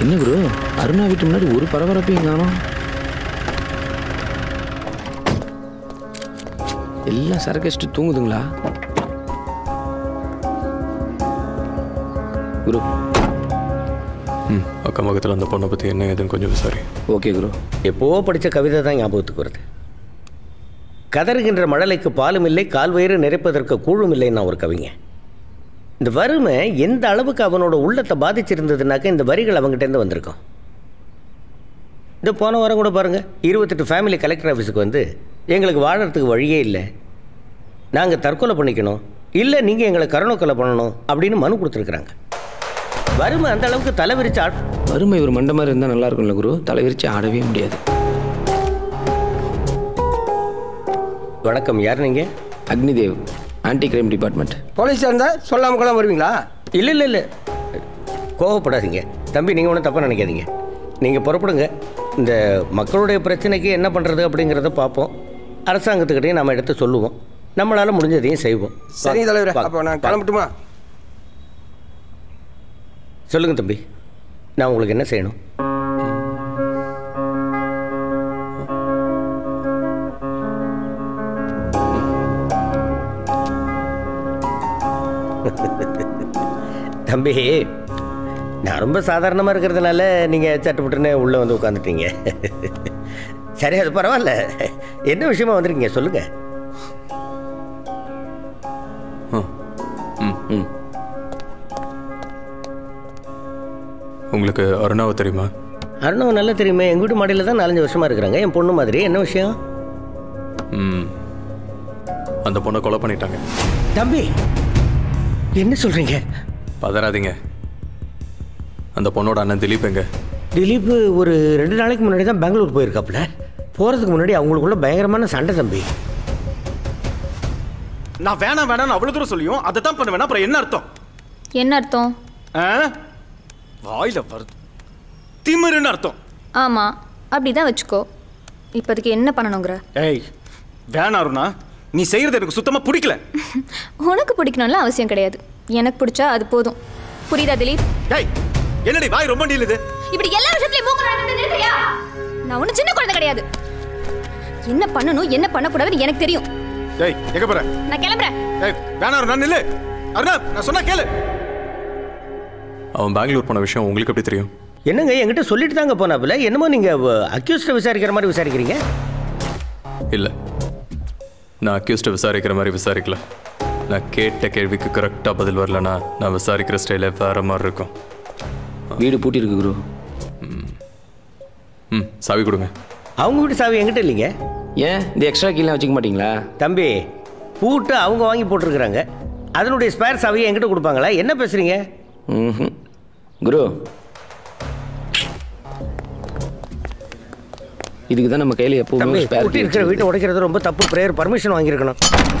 என்ன குரு அருணா வீட்டு முன்னாடி ஒரு பரபரப்பையும் காணோம் எல்லாம் சரக்கு அடிச்சுட்டு தூங்குதுங்களா குரு ம் அக்கம் பக்கத்தில் அந்த பொண்ணை பற்றி என்ன ஏதுன்னு கொஞ்சம் விசாரி ஓகே குரு எப்போவோ படித்த கவிதை தான் ஞாபகத்துக்கு வருது கதறுகின்ற மழலைக்கு பாலும் இல்லை கால்வயிறு நிறைப்பதற்கு கூழும் இல்லைன்னா ஒரு கவிங்க இந்த வறுமை எந்த அளவுக்கு அவனோட உள்ளத்தை பாதிச்சிருந்ததுனாக்க இந்த வரிகள் அவங்ககிட்டேருந்து வந்திருக்கும் இந்த போன வாரம் கூட பாருங்கள் இருபத்தெட்டு ஃபேமிலி கலெக்டர் ஆஃபீஸுக்கு வந்து எங்களுக்கு வாழறதுக்கு வழியே இல்லை நாங்கள் தற்கொலை பண்ணிக்கணும் இல்லை நீங்கள் எங்களை கருணை கொலை பண்ணணும் அப்படின்னு மனு கொடுத்துருக்குறாங்க வறுமை அந்த அளவுக்கு தலை விரிச்சு ஆட் வறுமை ஒரு மண்டை மாதிரி இருந்தால் நல்லா இருக்கும்ல குரு தலைவிரிச்சு ஆடவே முடியாது வணக்கம் யார் நீங்கள் அக்னிதேவ் ஆன்டி கிரைம் டிபார்ட்மெண்ட் போலீஸாக இருந்தால் சொல்லாம கொள்ளாம வருவீங்களா இல்லை இல்லை இல்லை கோவப்படாதீங்க தம்பி நீங்கள் ஒன்றும் தப்பாக நினைக்காதீங்க நீங்கள் புறப்படுங்க இந்த மக்களுடைய பிரச்சனைக்கு என்ன பண்ணுறது அப்படிங்கிறத பார்ப்போம் அரசாங்கத்துக்கிட்டையும் நம்ம எடுத்து சொல்லுவோம் நம்மளால் முடிஞ்சதையும் செய்வோம் சரிங்க தலைவரே வாங்க, அப்போ நான் வாங்க. கிளம்பட்டுமா சொல்லுங்கள் தம்பி நான் உங்களுக்கு என்ன செய்யணும் தம்பி நான் ரொம்ப சாதாரணமாக இருக்கிறதுனால நீங்கள் சட்டுப்பட்டுன்னு உள்ளே வந்து உட்காந்துட்டீங்க சரி அது பரவாயில்ல என்ன விஷயமா வந்திருக்கீங்க சொல்லுங்கள் ம் உங்களுக்கு அருணாவை தெரியுமா அருணவ நல்லா தெரியுமே எங்கள் வீட்டு மாடியில் தான் நாலஞ்சு வருஷமாக இருக்கிறாங்க என் பொண்ணு மாதிரி என்ன விஷயம் ம் அந்த பொண்ணை கொலை பண்ணிட்டாங்க தம்பி என்ன சொல்கிறீங்க பதறாதீங்க அந்த பொண்ணோட அண்ணன் திலீப் எங்க திலீப் ஒரு ரெண்டு நாளைக்கு முன்னாடி தான் பெங்களூர் போயிருக்காப்புல போகிறதுக்கு முன்னாடி அவங்களுக்குள்ள பயங்கரமான சண்டை தம்பி நான் வேணாம் வேணாம்னு அவ்வளவு தூரம் சொல்லியும் அதை தான் பண்ணுவேன் அப்புறம் என்ன அர்த்தம் என்ன அர்த்தம் ஆ? வாயில வருது திமிருன்னு அர்த்தம் ஆமாம் அப்படி தான் வச்சுக்கோ இப்போதைக்கு என்ன பண்ணணுங்கிற ஏய் வேணாம் அருணா நீ செய்யறது எனக்கு சுத்தமா பிடிக்கல உனக்கு பிடிக்கணும்ல அவசியம் கிடையாது எனக்கு பிடிச்சா அது போதும் புரியுதா திலீப் ஏய் என்னடி வாய் ரொம்ப நீளுது இப்படி எல்லா விஷயத்துலயும் மூக்கு நுழைக்கிறது நிறுத்துறியா நான் ஒன்றும் சின்ன குழந்தை கிடையாது என்ன பண்ணணும் என்ன பண்ணக்கூடாதுன்னு எனக்கு தெரியும் ஏய் எங்க போற நான் கிளம்புறேன் ஏய் வேணாம் அருணா நில்லு அருணா நான் சொன்னா கேளு அவன் பெங்களூர் போன விஷயம் உங்களுக்கு எப்படி தெரியும் என்னங்க என்கிட்ட சொல்லிட்டு தாங்க போனாப்புல என்னமோ நீங்கள் அக்யூஸ்டை விசாரிக்கிற மாதிரி விசாரிக்கிறீங்க இல்லை நான் அக்யூஸ்ட்டை விசாரிக்கிற மாதிரி விசாரிக்கல நான் கேட்ட கேள்விக்கு கரெக்டாக பதில் வரலனா நான் விசாரிக்கிற ஸ்டைலே வேற மாதிரி இருக்கும் வீடு பூட்டியிருக்கு குரு ம் சாவி கொடுங்க அவங்க வீட்டு சாவி என்கிட்ட இல்லைங்க ஏன் இந்த எக்ஸ்ட்ரா கீழே வச்சுக்க மாட்டீங்களா தம்பி பூட்டு அவங்க வாங்கி போட்டிருக்கிறாங்க அதனுடைய ஸ்பேர் சாவியை என்கிட்ட கொடுப்பாங்களா என்ன பேசுகிறீங்க ம் குரு இதுக்கு தான் நம்ம கையில் எப்பவுமே தம்பி ஒரு spare பூட்டி key இருக்கிற வீட்டை உடைக்கிறது ரொம்ப தப்பு ப்ரேயர் பர்மிஷன் வாங்கியிருக்கணும்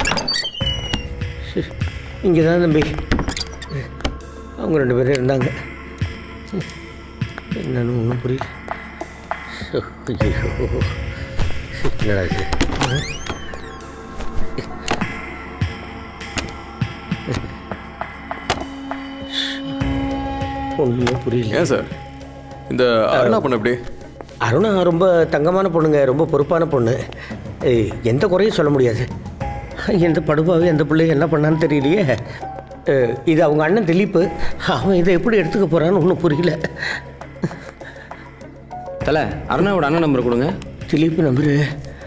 இங்கே தான் தம்பி அவங்க ரெண்டு பேரும் இருந்தாங்க என்னன்னு ஒன்றும் புரியல ஷோ, ஐயோ. என்னடா இது ஒன்றுமே புரியல ஏன் சார் இந்த அருணா பொண்ணு எப்படி அருணா ரொம்ப தங்கமான பொண்ணுங்க ரொம்ப பொறுப்பான பொண்ணு ஏய், எந்த குறையும் சொல்ல முடியாது எந்த படுபாவும் எந்த பிள்ளையும் என்ன பண்ணான்னு தெரியலையே அஹ், இது அவங்க அண்ணன் திலீப்பு அவன் இதை எப்படி எடுத்துக்க போகிறான்னு ஒன்றும் புரியல தலை அருணாவோட அண்ணன் நம்பர் கொடுங்க திலீப் நம்பரு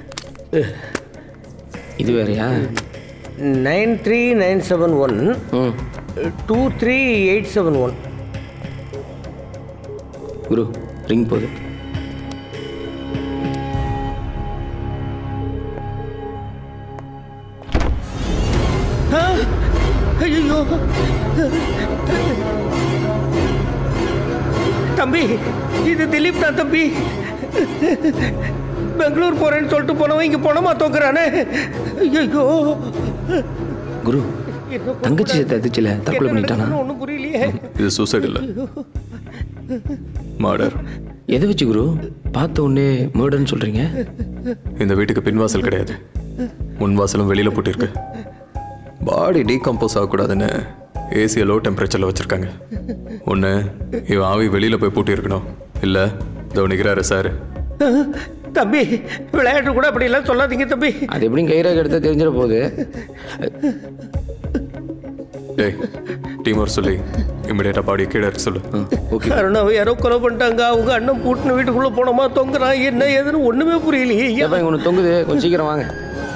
இது வேறயா nine three nine seven one ம் two three eight seven one Guru ring போகுது ஐயோ தம்பி இது திலீப் தான் தம்பி பெங்களூர் போறேன்னு சொல்லிட்டு போனவன் இங்க பணமா தோக்குறானே ஐயோ குரு தங்கச்சி சேர்த்து அதிர்ச்சியில் தற்கொலை பண்ணிட்டானா ஒன்றும் புரியலையே இது சூசைட் இல்லை மர்டர் எதை வச்சு குரு பார்த்த உடனே மர்டர்னு சொல்கிறீங்க இந்த வீட்டுக்கு பின்வாசல் கிடையாது முன் வாசலும் வெளியில் போட்டிருக்கு பாடி டீகம்போஸ் ஆகக்கூடாதுன்னு ஏசியை லோ டெம்பரேச்சரில் வச்சுருக்காங்க ஒன்று இவன் ஆவி வெளியில் போய் பூட்டி இருக்கணும் இல்லை இதோ நிற்கிறாரு சார் தம்பி விளையாட்டு கூட அப்படிலாம் சொல்லாதீங்க தம்பி அது எப்படியும் கைராக எடுத்தால் தெரிஞ்சிட போகுது டேய் டீம் ஒரு சொல்லி இமிடியேட்டாக பாடி கீழே இருக்க சொல்லு ஓகே அருணாவை யாரோ கொலை பண்ணிட்டாங்க அவங்க அண்ணன் பூட்டின வீட்டுக்குள்ள போனோமா தொங்குறான் என்ன ஏதுன்னு ஒண்ணுமே புரியலையே ஏப்பா இங்கே ஒன்று தொங்குது கொஞ்சம் சீக்கிரம் வாங்க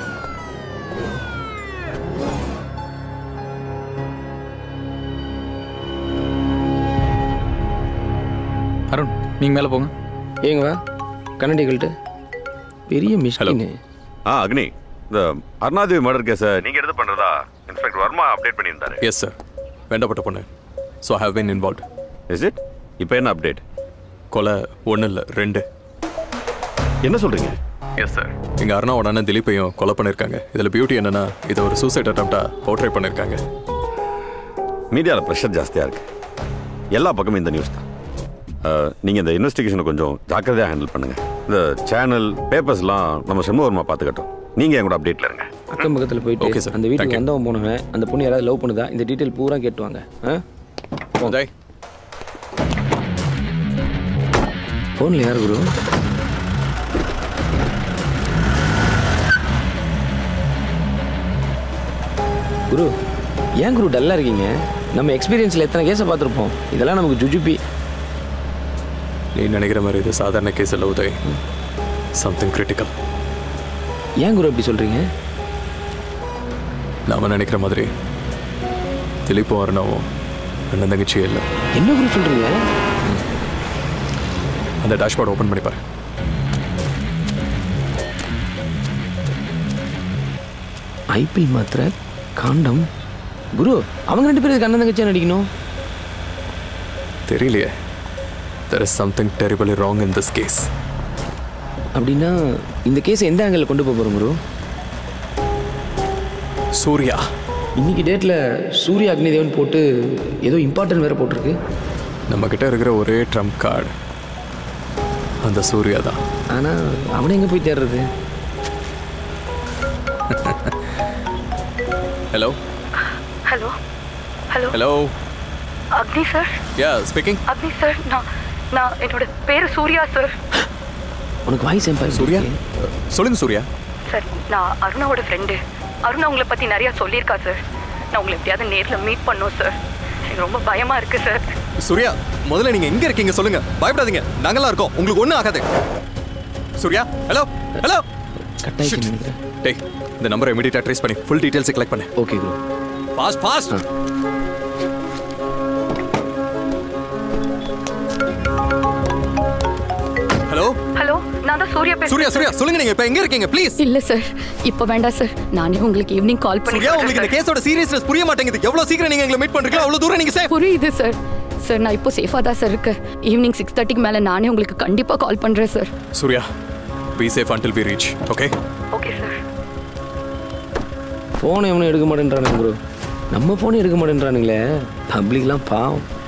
அருண் நீங்க மேல போங்க ஏங்க வா கண்ணாடி கழட்டு பெரிய மிஸ்டின்னு ஆ அக்னி இந்த அருணாதேவி மர்டர் கேஸை நீங்க எடுத்து பண்றதா இன்ஸ்பெக்டர் வர்மா அப்டேட் பண்ணியிருந்தாரு எஸ் சார் வேண்டப்பட்ட பொண்ணு so have been involve is it இப்போ என்ன அப்டேட் கொலை ஒன்றும் இல்லை ரெண்டு என்ன சொல்றீங்க எஸ் சார் எங்கள் அருணாவோட அண்ணன் திலீப்பையும் கொலை பண்ணியிருக்காங்க இதில் பியூட்டி என்னன்னா இதை ஒரு சூசைட் அட்டம்ப்டாக போர்ட்ரே பண்ணியிருக்காங்க மீடியாவில் ப்ரெஷர் ஜாஸ்தியாக இருக்கு எல்லா பக்கமும் இந்த நியூஸ் தான் அஹ், நீங்க இந்த இன்வெஸ்டிகேஷனை கொஞ்சம் ஜாக்கிரதையாக ஹேண்டில் பண்ணுங்க இந்த சேனல் பேப்பர்ஸ்லாம் நம்ம செம்மவர்மா பார்த்துக்கட்டும் நீங்க என் கூட அப்டேட்ல இருங்க அக்கம் பக்கத்தில் Okay, போயிட்டு sir. அந்த Thank வீட்டுக்கு you. வந்தவன் போனவன் அந்த பொண்ணு யாராவது லவ் பண்ணுதா இந்த டீட்டெயில் பூரா கேட்டுவாங்க ஆ உதய் ஃபோனில் யார் குரு குரு ஏன் குரு டல்லாக இருக்கீங்க நம்ம எக்ஸ்பீரியன்ஸில் எத்தனை கேஸை பார்த்துருப்போம் இதெல்லாம் நமக்கு ஜுஜுபி நீ நினைக்கிற மாதிரி இது சாதாரண கேஸ் இல்லை உதய் சம்திங் கிரிட்டிக்கல் ஏன் குரு அப்படி சொல்கிறீங்க நாம நினைக்கிற மாதிரி திலீப்பும் அருணாவும் அண்ணன் தங்கச்சி இல்லை என்ன குரு சொல்கிறீங்க அந்த டேஷ்போர்ட் ஓப்பன் பண்ணி பாரு ஐபிஎல் மாத்திரை காண்டம் குரு அவங்க ரெண்டு பேரும் கண்ணன் தங்கச்சியா நடிக்கணும் தெரியலையே there is something terribly wrong in this case அப்படின்னா இந்த கேஸை எந்த ஆங்கிளில் கொண்டு போக போகிறோம் குரு சூர்யா இன்னைக்கு டேட்டில் சூரிய அக்னிதேவன் போட்டு ஏதோ இம்பார்ட்டன்ட் வேறு போட்டிருக்கு நம்ம கிட்ட இருக்கிற ஒரே ட்ரம்ப் கார்டு அந்த சூர்யா தான் ஆனால் அவனை எங்கே போய் தேடுறது hello hello hello hello Agni sir ya speaking Agni sir நான் நான் என்னோட பேர் சூர்யா சார் உனக்கு வாய்ஸ் எம்பா சூர்யா சொல்லுங்க சூர்யா சார் நான் அருணாவோட ஃப்ரெண்டு அருணா உங்களை பற்றி நிறையா சொல்லியிருக்கா சார் நான் உங்களை எப்படியாவது நேரில் மீட் பண்ணோம் சார் எனக்கு ரொம்ப பயமாக இருக்குது சார் சூர்யா முதல்ல நீங்க எங்க இருக்கீங்க சொல்லுங்க பயப்படாதீங்க நாங்கெல்லாம் இருக்கோம் உங்களுக்கு ஒண்ணும் ஆகாது சூர்யா ஹலோ ஹலோ கட்டாயிச்சு நினைக்கிறேன் டேய் இந்த நம்பரை இமீடியட்டா ட்ரேஸ் பண்ணி ஃபுல் டீடைல்ஸ் கலெக்ட் பண்ணு okay Guru fast fast hello hello நான் தான் சூர்யா பேசுறேன் சூர்யா சூர்யா சொல்லுங்க நீங்க இப்ப எங்க இருக்கீங்க ப்ளீஸ் இல்ல சார் இப்போ வேண்டாம் சார் நானே உங்களுக்கு ஈவினிங் கால் பண்ணி சூர்யா உங்களுக்கு இந்த சொல்றேன் கேஸோட சீரியஸ்னஸ் புரிய மாட்டேங்குது எவ்வளவு சீக்கிரம் நீங்க எங்களை மீட் பண்றீங்களோ அவ்வளவு தூரம் நீங்க சார். சேஃப் புரியுது சார் சார் நான் இப்போ சேஃபாக தான் சார் இருக்கேன் ஈவினிங் சிக்ஸ் தேர்ட்டிக்கு மேலே நானே உங்களுக்கு கண்டிப்பாக கால் பண்ணுறேன் sir Surya be safe until we reach okay okay sir ஃபோனை எவனும் எடுக்க மாட்டேன்றானுங்க குரு நம்ம ஃபோனை எடுக்க மாட்டேன்றானுங்களே பப்ளிக்லாம் பாவம்